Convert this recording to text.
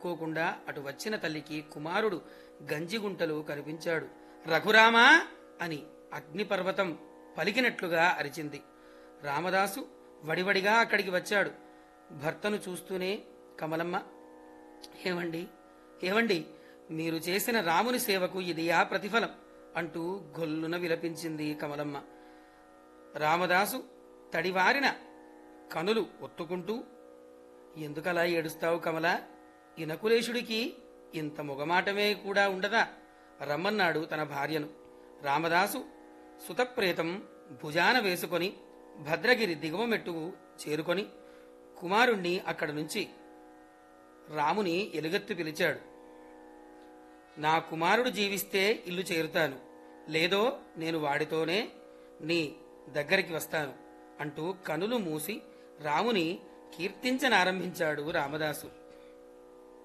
అనుకోకుండా అటు వచ్చిన తల్లికి కుమారుడు గంజిగుంటలో కనిపించాడు రఘురామా అని అగ్నిపర్వతం పలికినట్లుగా అరిచింది రామదాసు వడివడిగా అక్కడికి వచ్చాడు భర్తను చూస్తూనే కమలమ్మ ఏమండి ఏమండి మీరు చేసిన రాముని సేవకు ఇది ఆ ప్రతిఫలం అంటూ గొల్లున విలపించింది కమలమ్మ రామదాసు తడివారిన కనులు ఒత్తుకుంటూ ఎందుకలా ఏడుస్తావు కమల ఇనకులేశుడికి ఇంత మొగమాటమే కూడా ఉండదా రమ్మన్నాడు తన భార్యను రామదాసు సుతప్రేతం భుజాన వేసుకొని భద్రగిరి దిగువ మెట్టుకు చేరుకొని కుమారుణ్ణి అక్కడి నుంచి రాముని ఎలుగెత్తు పిలిచాడు నా కుమారుడు జీవిస్తే ఇల్లు చేరుతాను లేదో నేను వాడితోనే నీ దగ్గరికి వస్తాను అంటూ కనులు మూసి రాముని కీర్తించనారంభించాడు రామదాసు